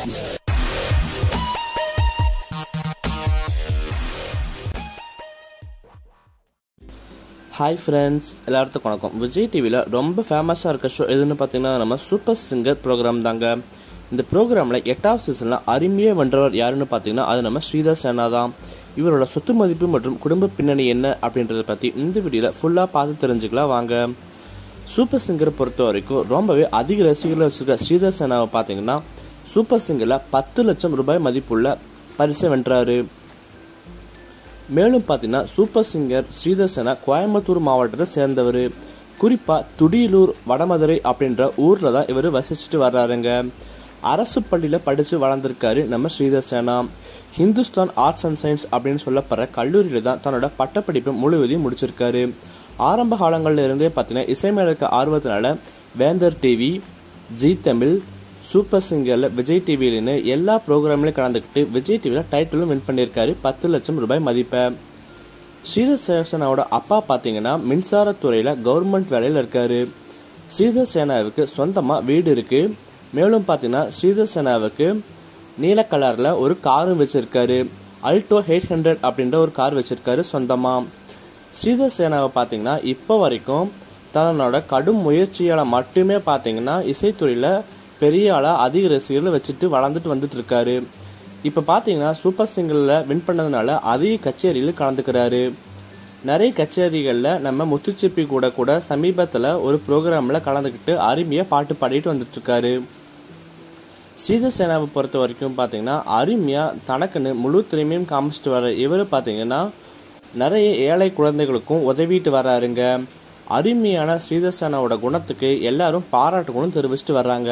hi friends எல்லாத்துக்கும் வணக்கம் விஜய் டிவியில் ரொம்ப ஃபேமஸாக இருக்க ஷோ எதுன்னு பார்த்தீங்கன்னா நம்ம சூப்பர் சிங்கர் ப்ரோக்ராம் தாங்க இந்த ப்ரோக்ராமில் எட்டாவது சீசனில் அருமையே வென்றவர் யாருன்னு பார்த்தீங்கன்னா அது நம்ம ஸ்ரீதர் சேனா தான் இவரோட சொத்து மதிப்பு மற்றும் குடும்ப பின்னணி என்ன அப்படின்றத பற்றி இந்த வீடியோவில் ஃபுல்லாக பார்த்து தெரிஞ்சுக்கலாம் வாங்க சூப்பர் சிங்கரை பொறுத்த வரைக்கும் ரொம்பவே அதிக ரசிகர்களை வச்சிருக்க ஸ்ரீதர் சேனாவை பார்த்தீங்கன்னா சூப்பர் சிங்கரில் பத்து லட்சம் ரூபாய் மதிப்புள்ள பரிசை வென்றாரு மேலும் பார்த்தீங்கன்னா சூப்பர் சிங்கர் ஸ்ரீதர் சேனா கோயம்புத்தூர் மாவட்டத்தை சேர்ந்தவர் குறிப்பாக துடியலூர் வடமதுரை அப்படின்ற ஊரில் தான் இவர் வசிச்சுட்டு வர்றாருங்க அரசு பள்ளியில் படித்து வளர்ந்துருக்காரு நம்ம Sridhar Sena Hindustan arts and science அப்படின்னு சொல்லப்படுற கல்லூரியில் தான் தன்னோட பட்டப்படிப்பு முழுவதையும் முடிச்சிருக்காரு ஆரம்ப காலங்களில் இருந்தே பார்த்தீங்கன்னா இசை மேல இருக்க ஆர்வத்தினால Vendhar TV Zee Tamil super சிங்கரில் விஜய் டிவியில்னு எல்லா ப்ரோக்ராம்லையும் கலந்துக்கிட்டு விஜய் டிவியில் டைட்டிலும் வின் பண்ணியிருக்காரு பத்து லட்சம் ரூபாய் மதிப்பை ஸ்ரீதர் சேனாவோட அப்பா பார்த்தீங்கன்னா மின்சாரத்துறையில் கவர்மெண்ட் வேலையில் இருக்காரு ஸ்ரீதர் சேனாவுக்கு சொந்தமாக வீடு இருக்கு மேலும் பார்த்தீங்கன்னா ஸ்ரீதர் சேனாவுக்கு நீல கலரில் ஒரு காரும் வச்சிருக்காரு அல்டோ எயிட் ஹண்ட்ரட் அப்படின்ற ஒரு கார் வச்சிருக்காரு சொந்தமாக ஸ்ரீதர் சேனாவை பார்த்தீங்கன்னா இப்போ வரைக்கும் தன்னோட கடும் முயற்சியால் மட்டுமே பார்த்தீங்கன்னா இசைத்துறையில் பெரிய ஆளாக அதிக ரசிகர்களை வச்சுட்டு வளர்ந்துட்டு வந்துட்டு இருக்காரு இப்போ பார்த்தீங்கன்னா சூப்பர் சிங்கரில் வின் பண்ணதுனால அதிக கச்சேரியில் கலந்துக்கிறாரு நிறைய கச்சேரிகளில் நம்ம முத்துச்சிப்பி கூட கூட சமீபத்தில் ஒரு ப்ரோக்ராமில் கலந்துக்கிட்டு அருமையாக பாட்டு பாடிட்டு வந்துட்டு இருக்காரு ஸ்ரீதர் சேனாவை பொறுத்த வரைக்கும் பார்த்தீங்கன்னா அருமையாக தனக்குன்னு முழு திறமையும் காமிச்சிட்டு வர இவர் பார்த்தீங்கன்னா நிறைய ஏழை குழந்தைகளுக்கும் உதவிட்டு வர்றாருங்க அருமையான ஸ்ரீதர் சேனாவோட குணத்துக்கு எல்லாரும் பாராட்டுகளும் தெரிவிச்சிட்டு வர்றாங்க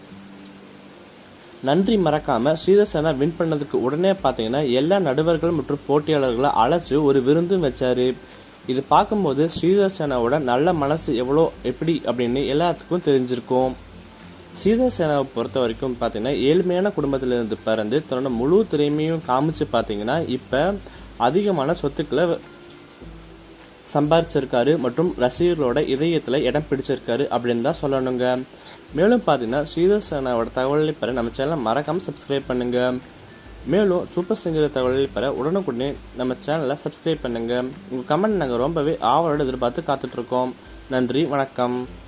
நன்றி மறக்காம ஸ்ரீதர் சேனா வின் பண்ணதுக்கு உடனே பார்த்தீங்கன்னா எல்லா நடுவர்கள் மற்றும் போட்டியாளர்களை அழைச்சு ஒரு விருந்தும் வச்சாரு இது பார்க்கும்போது ஸ்ரீதர் சேனாவோட நல்ல மனசு எவ்வளோ எப்படி அப்படின்னு எல்லாத்துக்கும் தெரிஞ்சிருக்கும் ஸ்ரீதர் சேனாவை பொறுத்த வரைக்கும் பார்த்தீங்கன்னா ஏழ்மையான குடும்பத்திலிருந்து பிறந்து தன்னோட முழு திறமையும் காமிச்சு பார்த்தீங்கன்னா இப்போ அதிகமான சொத்துக்களை சம்பாரிச்சிருக்காரு மற்றும் ரசிகர்களோட இதயத்தில் இடம் பிடிச்சிருக்காரு அப்படின்னு தான் சொல்லணுங்க மேலும் பார்த்தீங்கன்னா ஸ்ரீதர் சேனாவோட தகவலை பெற நம்ம சேனலை மறக்காமல் சப்ஸ்கிரைப் பண்ணுங்க மேலும் சூப்பர் சிங்கர் தகவலை பெற உடனுக்குடனே நம்ம சேனலை சப்ஸ்கிரைப் பண்ணுங்க உங்கள் கமெண்ட் நாங்கள் ரொம்பவே ஆவலோடு எதிர்பார்த்து காத்துட்ருக்கோம் நன்றி வணக்கம்